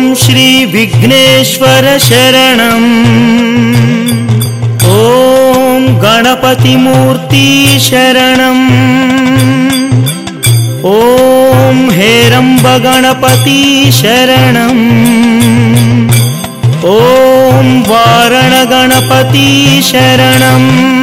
శ్రీ విఘ్నేశ్వర శరణం ఓం గణపతిమూర్తి శరణం ఓం హేరంబ గణపతి శరణం ఓం వారణ గణపతి శరణం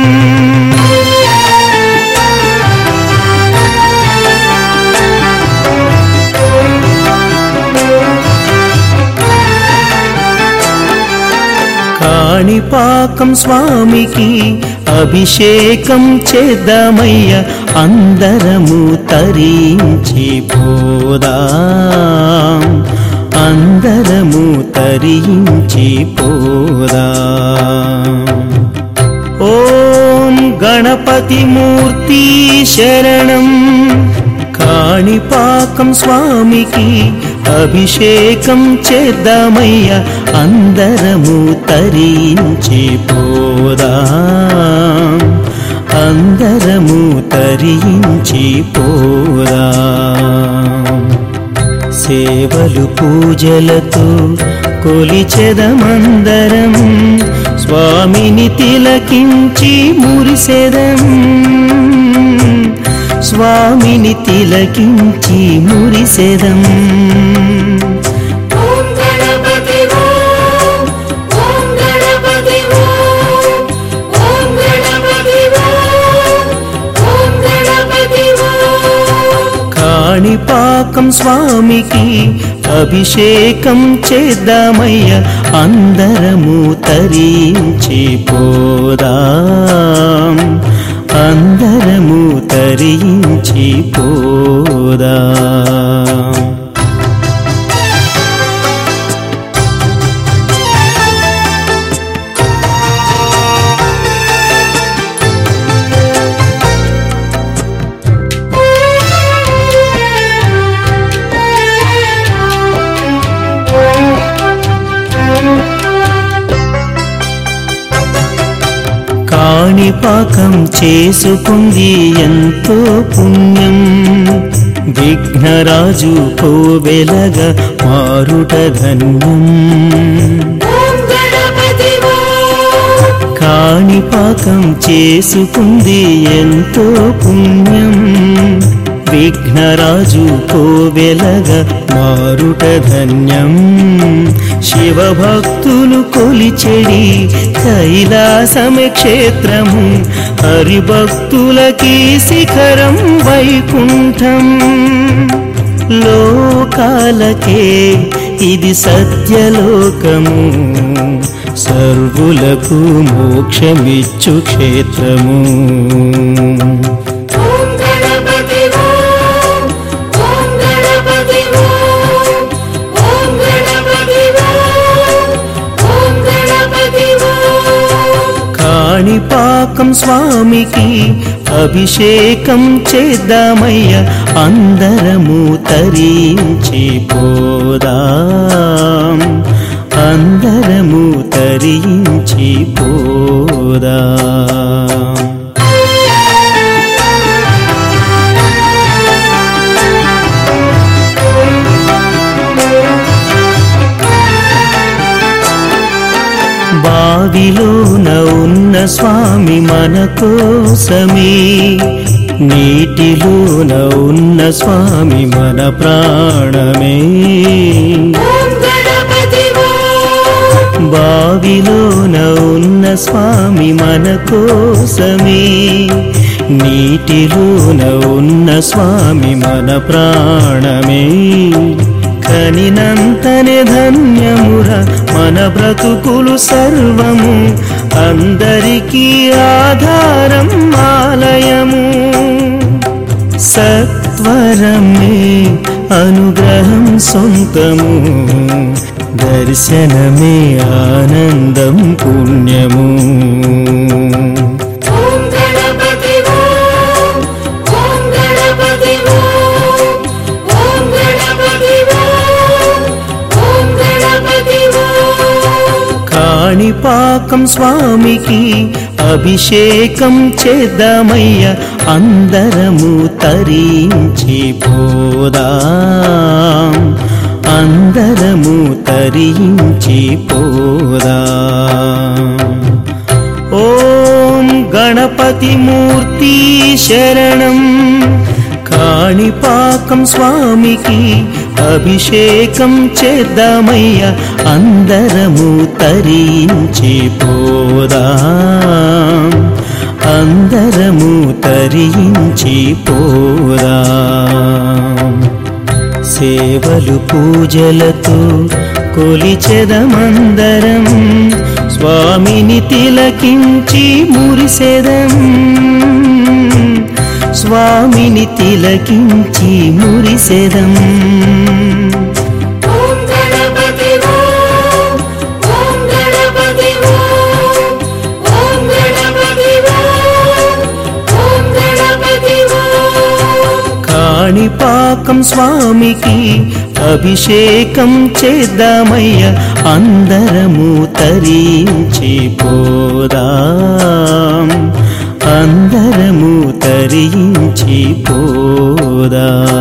కాణిపాకం స్వామికి అభిషేకం చేద్దామయ్య అందరము తరించి పోదాం అందరము తరించి పోదాం ఓం గణపతి మూర్తి శరణం కాణిపాకం స్వామికి అభిషేకం చేద్దామయ్య అందరము తరించి పోదాం అందరము తరించి పోదాం సేవలు పూజలతో కొలిచెదమందరం స్వామిని తిలకించి మురిసెదం స్వామిని తిలకించి మురిసెదం ఓం గణపతి ఓం ఓం గణపతి ఓం ఓం గణపతి ఓం ఓం గణపతి ఓం కాణిపాకం స్వామికి అభిషేకం చేద్దామయ్య అందరము తరించి పోదాం అందరము తరించి పోదాం కాణిపాకం చేసుకుంది ఎంతో పుణ్యం విఘ్నరాజు కోవెలగ మారుట ధన్యం ఓం గణపతి ఓం కాణిపాకం చేసుకుంది ఎంతో పుణ్యం విఘ్నరాజు కోవెలగ మారుట ధన్యం శివభక్తులు కొలిచెడి కైలాసమే క్షేత్రము హరిభక్తులకి శిఖరం వైకుంఠం లోకాలకే ఇది సత్యలోకము సర్వులకు మోక్షమిచ్చు క్షేత్రము ఓం గణపతి ఓం ఓం గణపతి ఓం ఓం గణపతి ఓం ఓం గణపతి ఓం కాణిపాకం స్వామికి అభిషేకం చేద్దామయ్య అందరము తరించి పోదాం అందరము తరించి పోదాం బావిలోన ఉన్న స్వామి మన కోసమే నీటిలోన ఉన్న స్వామి మన ప్రాణమే ఓం గణపతి ఓం బావిలోన ఉన్న స్వామి మన కోసమే నీటిలోన ఉన్న స్వామి మన ప్రాణమే కనినంతనే ధన్యముర మన బ్రతుకులు సర్వము అందరికీ ఆధారం ఆలయము సత్వరమే అనుగ్రహం సొంతము దర్శనమే ఆనందం పుణ్యము ఓం గణపతి ఓం ఓం గణపతి ఓం ఓం గణపతి ఓం ఓం గణపతి ఓం కాణిపాకం స్వామికి అభిషేకం చేద్దామయ్య అందరము తరించి పోదాం అందరము తరించి పోదా ఓం గణపతి మూర్తి శరణం కాణిపాకం స్వామికి అభిషేకం చేద్దామయ్య అందరము తరించి పోదా అందరము తరించి పోదా సేవలు పూజలతో కొలిచెదమందరం స్వామిని తిలకించి మురిసెదం స్వామిని తిలకించి మురిసెదం ఓం గణపతి ఓం ఓం గణపతి ఓం ఓం గణపతి ఓం ఓం గణపతి ఓం కాణిపాకం స్వామికి అభిషేకం చేద్దామయ్య అందరము తరించి పోదాం అందరము తరించి పోదాం